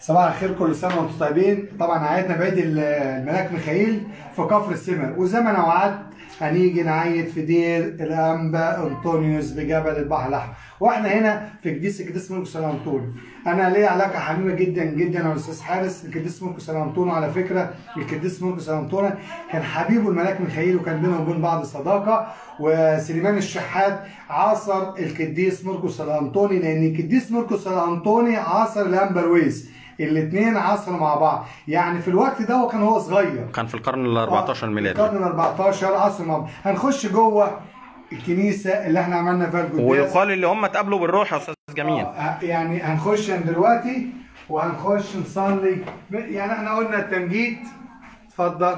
صباح الخير كل سنه وانتم طيبين طبعا عيدنا بعيد ال- الملاك ميخائيل في كفر السمر وزي ما انا وعدت هنيجي نعيد في دير الانبا انطونيوس بجبل البحر الاحمر واحنا هنا في قديس القديس ملك سان انطونيو انا ليا علاقه حميمه جدا جدا انا الاستاذ حارس القديس ملك سان انطونيو على فكره القديس ملك سان انطونيو كان حبيبه الملاك ميخائيل وكان بينهم وبين بعض صداقه وسليمان الشحات عاصر القديس مرقس الانطوني لان القديس مرقس الانطوني عاصر الامبرويس الاثنين عاصروا مع بعض يعني في الوقت ده هو كان هو صغير كان في القرن ال 14 الميلادي القرن ال 14 عصر مع بعض هنخش جوه الكنيسه اللي احنا عملنا فيها القداس ويقال اللي هم اتقابلوا بالروح يا استاذ جميل آه، يعني هنخش دلوقتي وهنخش نصلي يعني احنا قلنا التمجيد اتفضل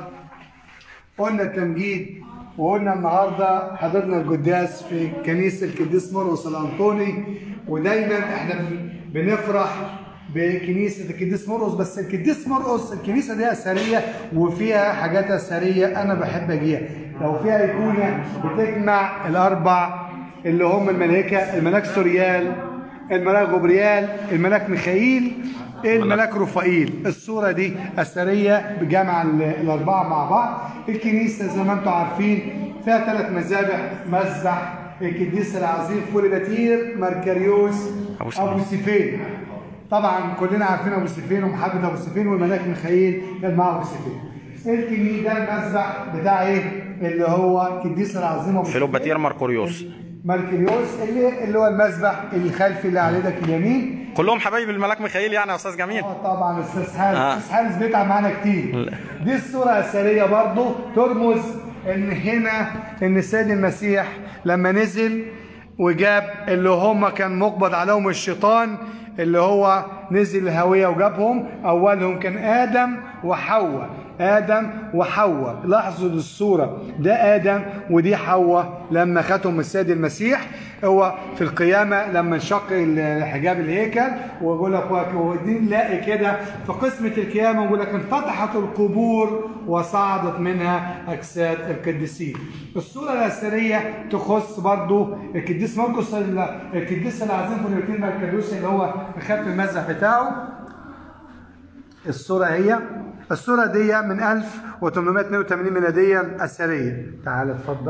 قلنا التمجيد وقلنا النهارده حضرنا القداس في كنيسه القديس مرقس الانطوني ودايما احنا بن- بنفرح بكنيسه القديس مرقس بس القديس مرقس الكنيسه دي اثريه وفيها حاجات اثريه انا بحب اجيها لو فيها ايقونه بتجمع الاربع اللي هم الملائكه الملاك سوريال الملاك غبريال الملاك ميخائيل الملاك رفائيل الصورة دي أثرية بجمع ال- الأربعة مع بعض الكنيسة زي ما أنتم عارفين فيها ثلاث مذابح مذبح القديس العظيم فوليباتير ماركاريوس أبو سيفين. أبو سيفين طبعا كلنا عارفين أبو سيفين ومحبة أبو سيفين والملاك ميخائيل كان مع أبو سيفين الكنيسة ده المذبح بتاع إيه؟ اللي هو القديس العظيم أبو فيلوباتير سيفين. ماركوريوس ماركريوس اللي اللي هو المذبح الخلفي اللي على ايدك اليمين كلهم حبايب الملاك ميخائيل يعني يا استاذ جميل اه طبعا استاذ حارس آه. استاذ حارس بيتعب معانا كتير لا. دي الصوره اثريه برضو ترمز ان هنا ان السيد المسيح لما نزل وجاب اللي هم كان مقبض عليهم الشيطان اللي هو نزل الهوية وجابهم أولهم كان آدم وحواء آدم وحواء لاحظوا الصورة ده آدم ودي حواء لما خدهم السيد المسيح هو في القيامة لما انشق حجاب الهيكل ويقول لك ودي نلاقي كده في قسمة القيامة يقول لك انفتحت القبور وصعدت منها أجساد القديسين. الصورة الأثرية تخص برضو القديس مرقس القديس العظيم فلورتين ماركادوس اللي هو خد المذبح بتاعه الصورة هي الصورة دي من 1882 ميلاديا أثرية تعال اتفضل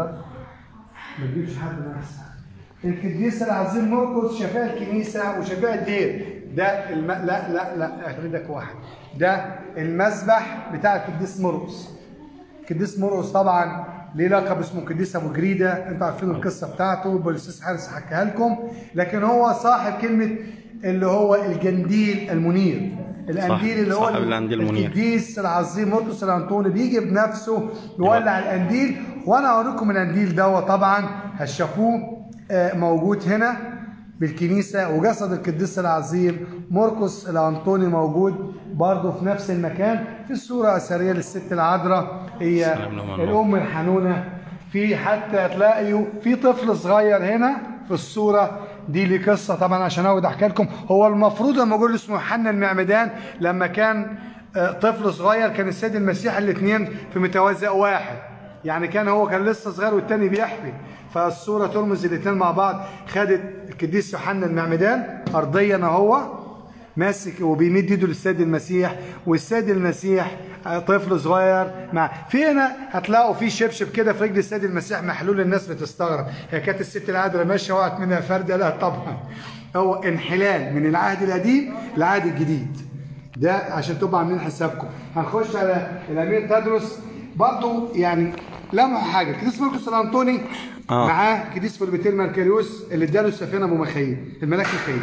ما تجيبش حد نفسه القديس العظيم مرقس شفاء الكنيسة وشفاء الدير ده الم... لا لا لا اخرجك واحد ده المذبح بتاع القديس مرقس القديس مرقس طبعا ليه لقب اسمه القديس ابو جريده انتوا عارفين القصه بتاعته بالاستاذ حارس حكاها لكم لكن هو صاحب كلمه اللي هو الجنديل المنير القنديل اللي هو صاحب القنديل المنير. القديس العظيم مرقس الانطوني بيجي بنفسه يولع القنديل وانا اوريكم القنديل ده طبعا هتشوفوه آه، موجود هنا بالكنيسة وجسد القديس العظيم مرقس الأنطوني موجود برضه في نفس المكان في الصورة أثرية للست العذراء هي سلام لهم الله. الأم الحنونة في حتى تلاقيوا في طفل صغير هنا في الصورة دي لي قصة طبعا عشان أقعد أحكي لكم هو المفروض لما أقول اسمه يوحنا المعمدان لما كان آه، طفل صغير كان السيد المسيح الاثنين في متوازي واحد يعني كان هو كان لسه صغير والتاني بيحمي فالصورة ترمز الاثنين مع بعض خدت القديس يوحنا المعمدان أرضيا أهو ماسك وبيمد ايده للسيد المسيح والسيد المسيح طفل صغير مع في هنا هتلاقوا في شبشب كده في رجل السيد المسيح محلول الناس بتستغرب هي كانت الست العذراء ماشيه وقعت منها فرده لا طبعا هو انحلال من العهد القديم للعهد الجديد ده عشان تبقوا عاملين حسابكم هنخش على الامير تدرس برضه يعني لمحوا حاجه القديس مرقس الانطوني آه. معاه قديس فولبيتير ماركاريوس اللي اداله السفينه ابو مخيل الملاك مخيل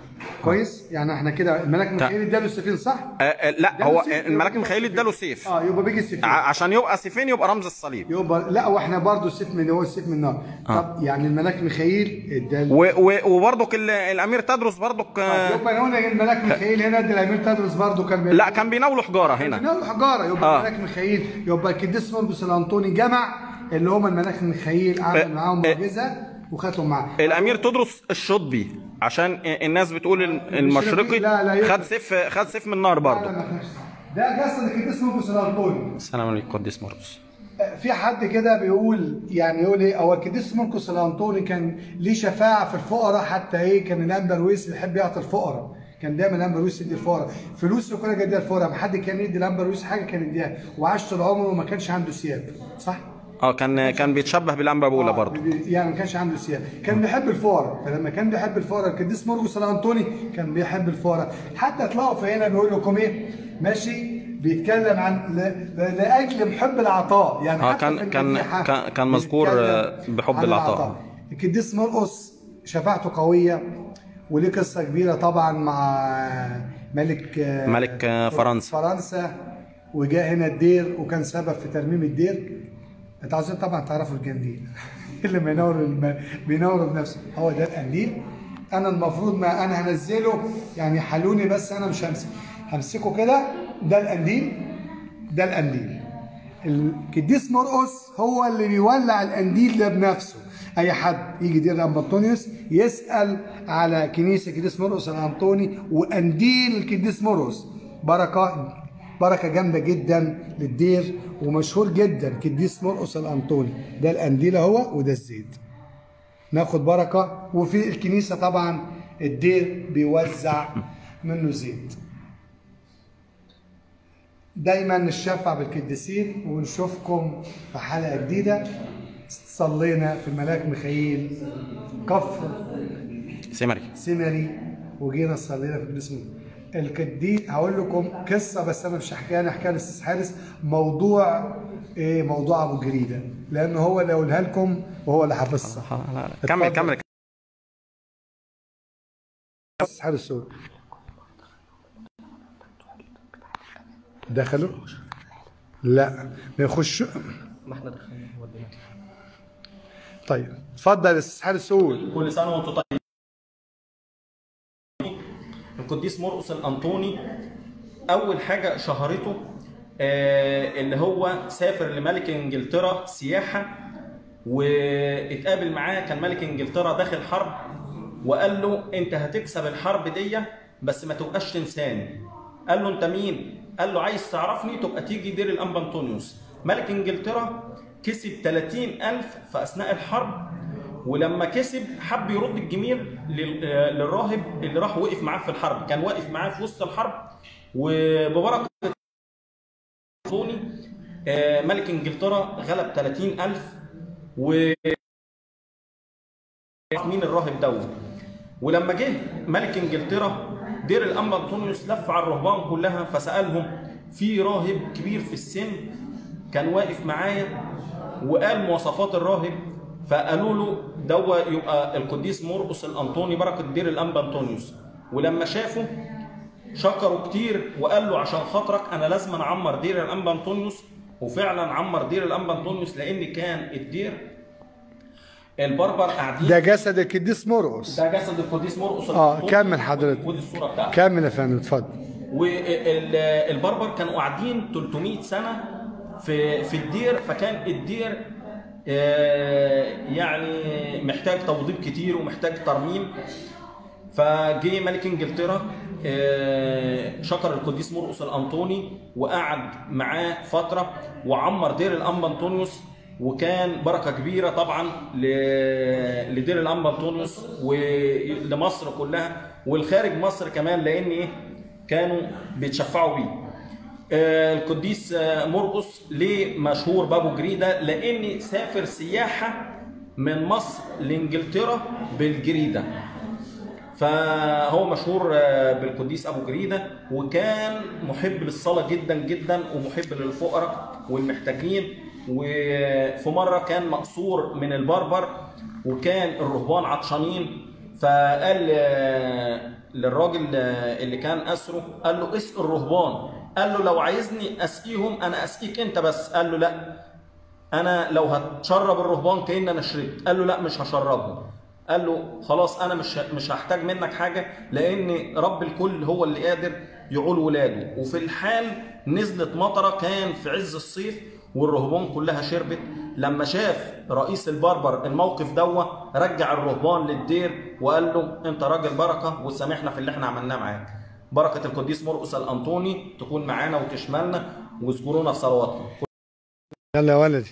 كويس يعني احنا كده الملاك مخيل اداله السفينه صح آه آه لا اداله هو سيف. الملاك ميخائيل اداله سيف اه يبقى بيجي السفينه ع- عشان يبقى سيفين يبقى رمز الصليب يبقى لا واحنا برضه السيف من هو السيف من النار طب يعني الملاك ميخائيل اداله و- و- وبرضك ال- الامير تدرس برضك آه، يبقى هنا الملاك ميخائيل هنا ادى الامير تدرس برضه كان لا كان بيناولوا حجاره هنا هنا حجاره يبقى آه. الملاك ميخائيل يبقى القديس مرقس الانطوني جمع اللي هم الملاك ميخائيل عمل آه، معاهم آه. معجزه وخدهم معاه الامير تدرس الشطبي عشان الناس بتقول ال- المشرقي لا، لا، يفرق. خد سيف خد سيف من النار لا، برضه ما كانش. ده جسد القديس مرقس الانطوني السلام عليكم قديس مرقس في حد كده بيقول يعني يقول ايه هو القديس مرقس الانطوني كان ليه شفاعه في الفقراء حتى ايه كان الانبرويس بيحب يعطي الفقراء كان دايما الامبروس يدي الفقراء فلوس كلها كان يديها الفقراء ما حد كان يدي الامبروس حاجه كان يديها وعاش طول عمره وما كانش عنده ثياب صح؟ اه كان كان بيتشبه بالامبابولا آه، برضه بي- يعني ما كانش عنده ثياب كان بيحب الفقراء فلما كان بيحب الفقراء القديس مرقس الانطوني كان بيحب الفقراء حتى تلاقوا في هنا بيقول لكم ايه ماشي بيتكلم عن ل... ل- لاجل محب العطاء يعني آه، حتى كان- في كان- المديحة كان- كان مذكور، بيتكلم آه، بحب عن العطاء. القديس مرقس شفاعته قويه وليه قصه كبيره طبعا مع ملك آه، ملك آه، فرنسا فرنسا وجاء هنا الدير وكان سبب في ترميم الدير انتوا عايزين طبعا تعرفوا الجنديل اللي بينور الم... بينور بنفسه هو ده القنديل انا المفروض ما انا هنزله يعني حلوني بس انا مش همسك همسكه كده ده القنديل ده القنديل القديس مرقس هو اللي بيولع القنديل ده بنفسه اي حد يجي دير امبطونيوس يسال على كنيسه القديس مرقس الانطوني وقنديل القديس مرقس بركه بركه جامده جدا للدير ومشهور جدا قديس مرقس الانطوني ده القنديل اهو وده الزيت ناخد بركه وفي الكنيسه طبعا الدير بيوزع منه زيت دايما نشفع بالقديسين ونشوفكم في حلقه جديده صلينا في الملاك ميخائيل كفر سمري سمري وجينا صلينا في القديس القديس هقول لكم قصه بس انا مش هحكيها انا هحكيها لاستاذ حارس موضوع ايه موضوع ابو جريده لان هو اللي قولها لكم وهو اللي حافظها لا، لا. كمل اتفضل. كمل استاذ حارس سوري دخلوا لا ما يخشوا ما احنا دخلنا ودينا طيب اتفضل يا استاذ حارس قول كل سنه وانتم طيبين القديس مرقس الانطوني اول حاجه شهرته آه، اللي هو سافر لملك انجلترا سياحه واتقابل معاه كان ملك انجلترا داخل حرب وقال له انت هتكسب الحرب دي بس ما تبقاش تنساني قال له انت مين قال له عايز تعرفني تبقى تيجي دير الانبا انطونيوس ملك انجلترا كسب 30000 في اثناء الحرب ولما كسب حب يرد الجميل لل- آه، للراهب اللي راح وقف معاه في الحرب كان واقف معاه في وسط الحرب وببركه انطوني آه، ملك انجلترا غلب 30000 و مين الراهب دوت ولما جه ملك انجلترا دير الانبا انطونيوس لف على الرهبان كلها فسالهم في راهب كبير في السن كان واقف معايا وقال مواصفات الراهب فقالوا له دوا يبقى القديس مرقس الانطوني بركه دير الانبا انطونيوس ولما شافه شكروا كتير وقال له عشان خاطرك انا لازم اعمر دير الانبا انطونيوس وفعلا عمر دير الانبا انطونيوس لان كان الدير البربر قاعدين ده جسد القديس مرقس ده جسد القديس مرقس اه الأنطوني. كمل حضرتك ودي الصوره بتاعته كمل يا فندم اتفضل والبربر كانوا قاعدين 300 سنه في في الدير فكان الدير آه، يعني محتاج توضيب كتير ومحتاج ترميم فجه ملك انجلترا آه، شكر القديس مرقس الانطوني وقعد معاه فتره وعمر دير الانبا انطونيوس وكان بركه كبيره طبعا ل- لدير الانبا انطونيوس ولمصر كلها والخارج مصر كمان لان ايه كانوا بيتشفعوا بيه آه، القديس آه، مرقس ليه مشهور بابو جريده لان سافر سياحه من مصر لانجلترا بالجريده فهو مشهور آه، بالقديس ابو جريده وكان محب للصلاه جدا جدا ومحب للفقراء والمحتاجين وفي مره كان مقصور من البربر وكان الرهبان عطشانين فقال آه، للراجل آه، اللي كان اسره قال له اسقي الرهبان قال له لو عايزني اسقيهم انا اسقيك انت بس قال له لا انا لو هتشرب الرهبان كأن انا شربت قال له لا مش هشربهم قال له خلاص انا مش مش هحتاج منك حاجه لان رب الكل هو اللي قادر يعول ولاده وفي الحال نزلت مطره كان في عز الصيف والرهبان كلها شربت لما شاف رئيس البربر الموقف دوا رجع الرهبان للدير وقال له انت راجل بركه وسامحنا في اللي احنا عملناه معاك بركه القديس مرقس الانطوني تكون معانا وتشملنا واذكرونا في صلواتكم يلا يا ولدي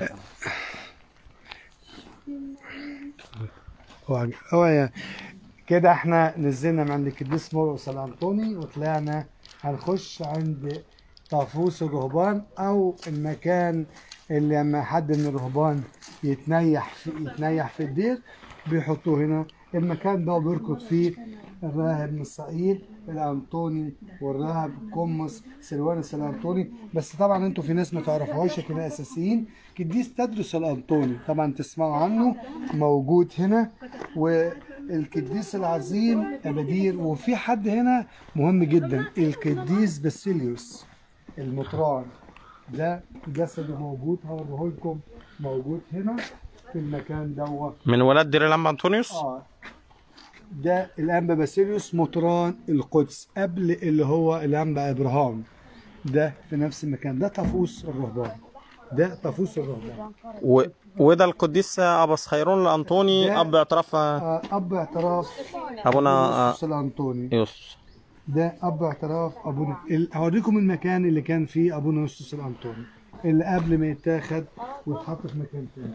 هو هو يا كده احنا نزلنا من عند القديس مرقس الانطوني وطلعنا هنخش عند طافوس الرهبان او المكان اللي لما حد من الرهبان يتنيح في يتنيح في الدير بيحطوه هنا المكان ده بيركض فيه الراهب ميسائيل الانطوني والراهب قمص سلوانس الانطوني بس طبعا انتوا في ناس ما تعرفوهاش كده اساسيين قديس تدرس الانطوني طبعا تسمعوا عنه موجود هنا والقديس العظيم ابدير وفي حد هنا مهم جدا القديس باسيليوس المطران ده جسده موجود هوريه لكم موجود هنا في المكان دوت من ولاد دير الانبا انطونيوس اه ده الانبا باسيليوس مطران القدس قبل اللي هو الانبا ابراهام ده في نفس المكان ده طافوس الرهبان ده طافوس الرهبان و... وده القديس اباس خيرون الانطوني ده- اب اعتراف آه اب اعتراف ابونا آه، يوسف الانطوني يوسف ده اب اعتراف ابونا ال- هوريكم المكان اللي كان فيه ابونا يوسف الانطوني اللي قبل ما يتاخد ويتحط في مكان تاني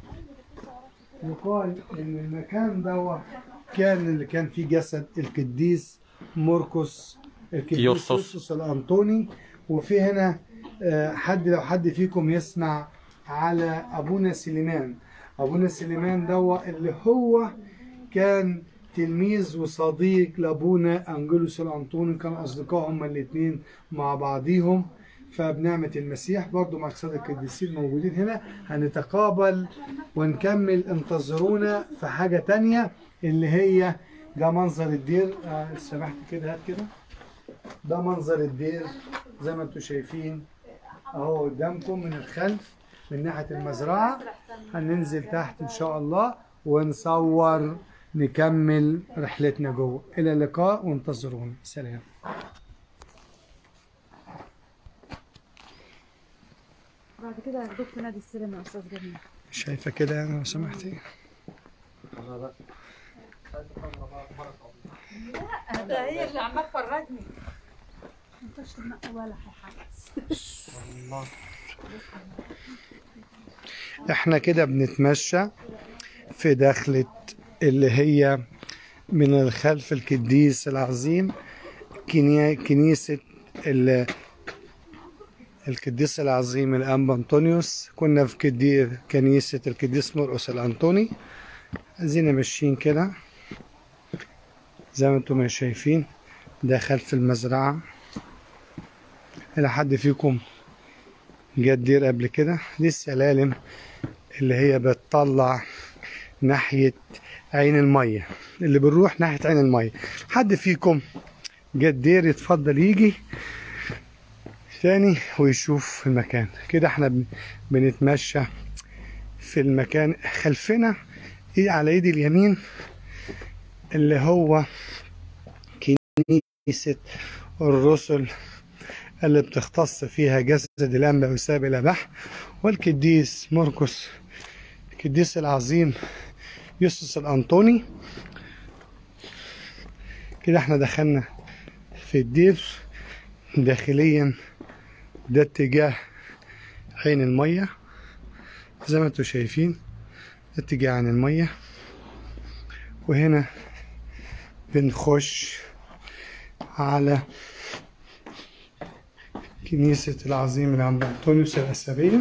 يقال ان المكان دوت كان اللي كان فيه جسد القديس مرقس القديس يوسف. يوسف الانطوني وفي هنا آه، حد لو حد فيكم يسمع على ابونا سليمان ابونا سليمان دوت اللي هو كان تلميذ وصديق لابونا انجلوس الانطوني كانوا اصدقاء هما الاثنين مع بعضيهم فبنعمة المسيح برضو مع صدق القديسين موجودين هنا هنتقابل ونكمل انتظرونا في حاجة تانية اللي هي ده منظر الدير آه سمحت كده هات كده ده منظر الدير زي ما انتم شايفين اهو قدامكم من الخلف من ناحية المزرعة هننزل تحت ان شاء الله ونصور نكمل رحلتنا جوه الى اللقاء وانتظرونا سلام بعد كده هاخدوك في نادي السينما يا استاذ جميل شايفة كده يعني لو سمحتي ده هي اللي عمال تفرجني ما انتش تنقي ولا حاجه احنا كده بنتمشى في دخلة اللي هي من الخلف القديس العظيم كني- كنيسة ال- القديس العظيم الأنبا أنطونيوس كنا في كدي- كنيسة القديس مرقس الأنطوني عايزين ماشيين كده زي ما انتم شايفين ده خلف المزرعة إلى حد فيكم جت دير قبل كده دي السلالم اللي هي بتطلع ناحية عين المية اللي بنروح ناحية عين المية حد فيكم جت دير يتفضل يجي تاني ويشوف المكان كده احنا بن- بنتمشى في المكان خلفنا ايه على ايدي اليمين اللي هو كنيسة الرسل اللي بتختص فيها جسد الأنبا وساب الأبح والقديس مرقس القديس العظيم يوسف الأنطوني كده احنا دخلنا في الدير داخليا ده اتجاه عين المية زي ما انتم شايفين ده اتجاه عين المية وهنا بنخش على كنيسة العظيم الأنبا أنطونيوس الأسابية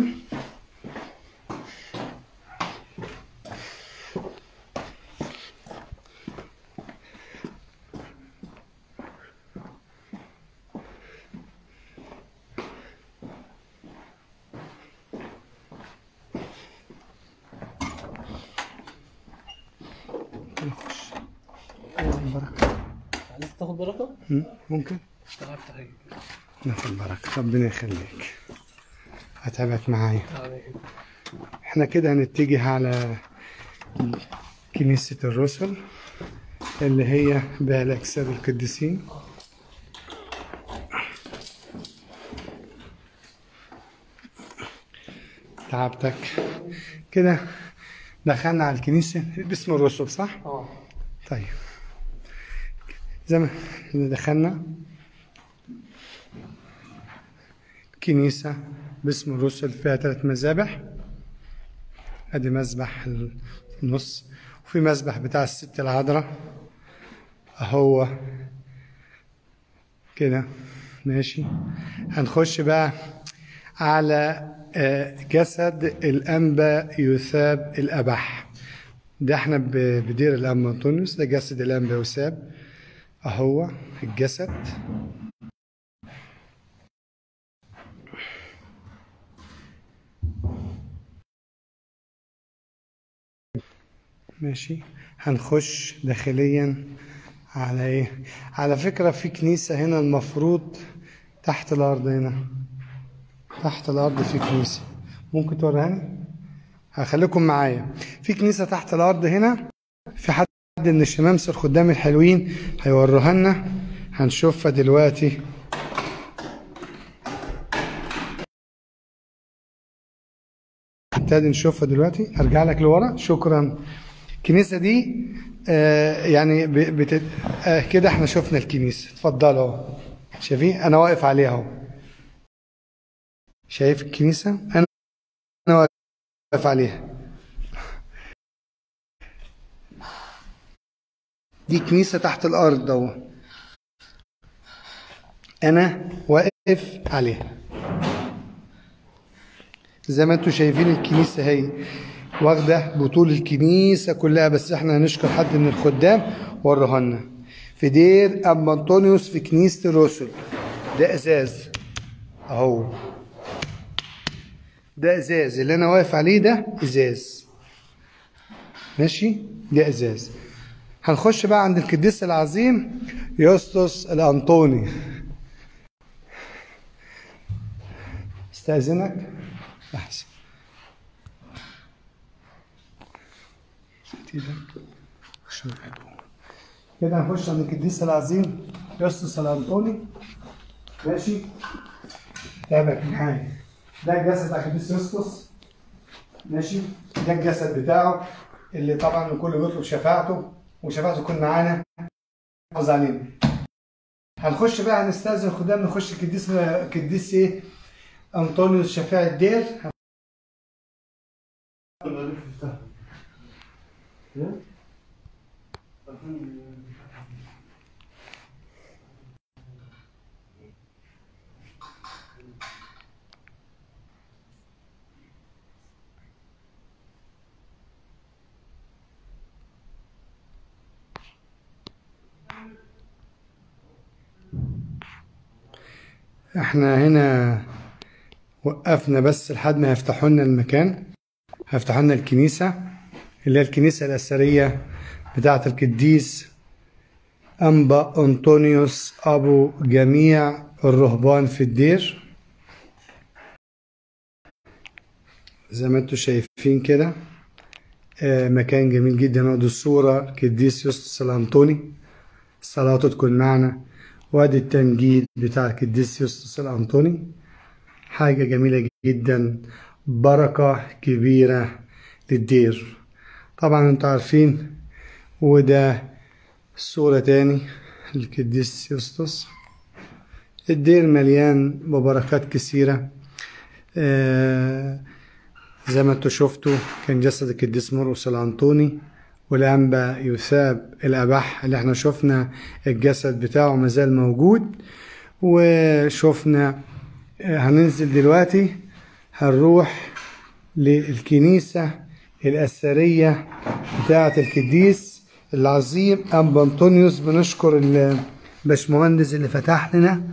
نخش بركة عايز تاخد بركه؟ م? ممكن تعال تعال ناخد بركة ربنا يخليك هتعبك معايا تعال. احنا كده هنتجه على كنيسة الرسل اللي هي بها الأجساد القديسين تعبتك كده دخلنا على الكنيسة باسم الرسل صح؟ اه طيب زي ما دخلنا كنيسة باسم الرسل فيها ثلاث مذابح ادي مذبح في النص وفي مذبح بتاع الست العذراء اهو كده ماشي هنخش بقى على آه، جسد الأنبا يثاب الأبح ده احنا ب- بدير الأنبا أنطونيوس ده جسد الأنبا يثاب أهو الجسد ماشي هنخش داخليا على ايه على فكرة في كنيسة هنا المفروض تحت الأرض هنا تحت الأرض في كنيسة ممكن توريهاني هخليكم معايا في كنيسة تحت الأرض هنا في حد من الشمامسة الخدام الحلوين هيوروها لنا هنشوفها دلوقتي نبتدي نشوفها دلوقتي ارجع لك لورا شكرا الكنيسه دي آه يعني ب- بت... آه كده احنا شفنا الكنيسه اتفضلوا اهو شايفين انا واقف عليها اهو شايف الكنيسه انا انا واقف عليها دي كنيسه تحت الارض اهو انا واقف عليها زي ما انتم شايفين الكنيسة هي واخدة بطول الكنيسة كلها بس احنا هنشكر حد من الخدام وروها لنا في دير أم أنطونيوس في كنيسة الرسل ده إزاز أهو ده إزاز اللي أنا واقف عليه ده إزاز ماشي ده إزاز هنخش بقى عند القديس العظيم يوستوس الأنطوني استأذنك أحسن كده عشان حلو. كده هنخش عند القديس العظيم يوستوس الأنطوني ماشي تابعك معايا ده الجسد بتاع القديس يوستوس ماشي ده الجسد بتاعه اللي طبعا الكل بيطلب شفاعته وشفاعته تكون معانا حافظ علينا هنخش بقى هنستأذن الخدام نخش القديس القديس ايه أنطونيوس شفاع الدير احنا هنا وقفنا بس لحد ما يفتحوا لنا المكان هيفتحوا لنا الكنيسة اللي هي الكنيسة الأثرية بتاعة القديس أنبا أنطونيوس أبو جميع الرهبان في الدير زي ما انتم شايفين كده آه، مكان جميل جدا وادي الصورة قديس يوستس الأنطوني صلاته تكون معنا وادي التنجيد بتاع القديس يوستس الأنطوني حاجة جميلة جدا بركة كبيرة للدير طبعا انتوا عارفين وده صورة تاني للقديس يوستس الدير مليان ببركات كثيرة آه زي ما انتوا شفتوا كان جسد القديس مرقس الأنطوني والأنبا يثاب الأبح اللي احنا شفنا الجسد بتاعه مازال موجود وشفنا هننزل دلوقتي هنروح للكنيسة الأثرية بتاعة القديس العظيم أنبا أنطونيوس بنشكر الباشمهندس اللي فتح لنا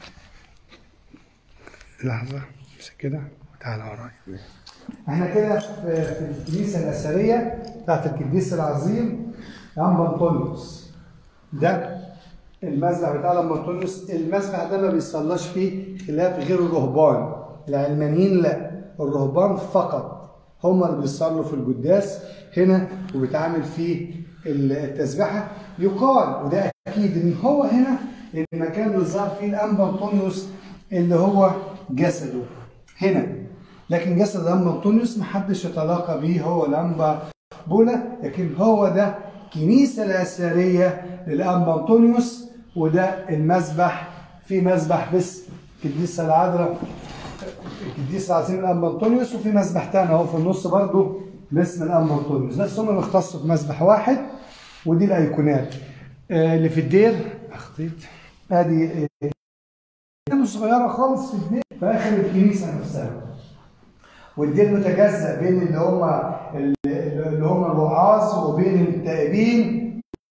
لحظة بس كده تعالى ورايا احنا كده في في الكنيسة الأثرية بتاعة القديس العظيم أنبا أنطونيوس ده المذبح بتاع لما أنطونيوس المذبح ده ما بيصلاش فيه خلاف غير الرهبان العلمانيين لا الرهبان فقط هم اللي بيصلوا في القداس هنا وبيتعامل فيه التسبحة يقال وده أكيد إن هو هنا المكان اللي ظهر فيه الأنبا أنطونيوس اللي هو جسده هنا لكن جسد الأنبا أنطونيوس محدش يتلاقى بيه هو الأنبا بولا لكن هو ده كنيسة الأثرية للأنبا أنطونيوس وده المذبح في مذبح بس القديسة العذراء القديس العظيم الأنبا أنطونيوس وفي مذبح تاني أهو في النص برضه باسم الأنبا أنطونيوس بس هم اللي اختصوا في مذبح واحد ودي الأيقونات آه، اللي في الدير اخطيت ادي آه، كانت صغيره خالص في الدير في اخر الكنيسه نفسها والدير متجزأ بين اللي هم اللي هم الوعاظ وبين التائبين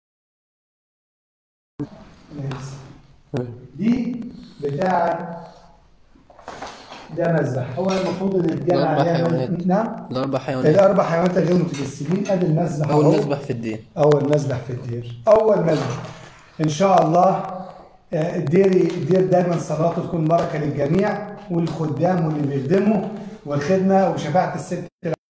دي بتاعت ده مذبح هو المفروض اللي اتجمع الأربع عليها حيوانات. نعم الأربع حيوانات الاربع حيوانات غير متجسدين ادي المذبح أول أهو. مذبح في الدين اول مذبح في الدير اول مذبح ان شاء الله آه، الدير الدير دايما صلاته تكون بركه للجميع والخدام واللي بيخدموا والخدمه وشفاعه الست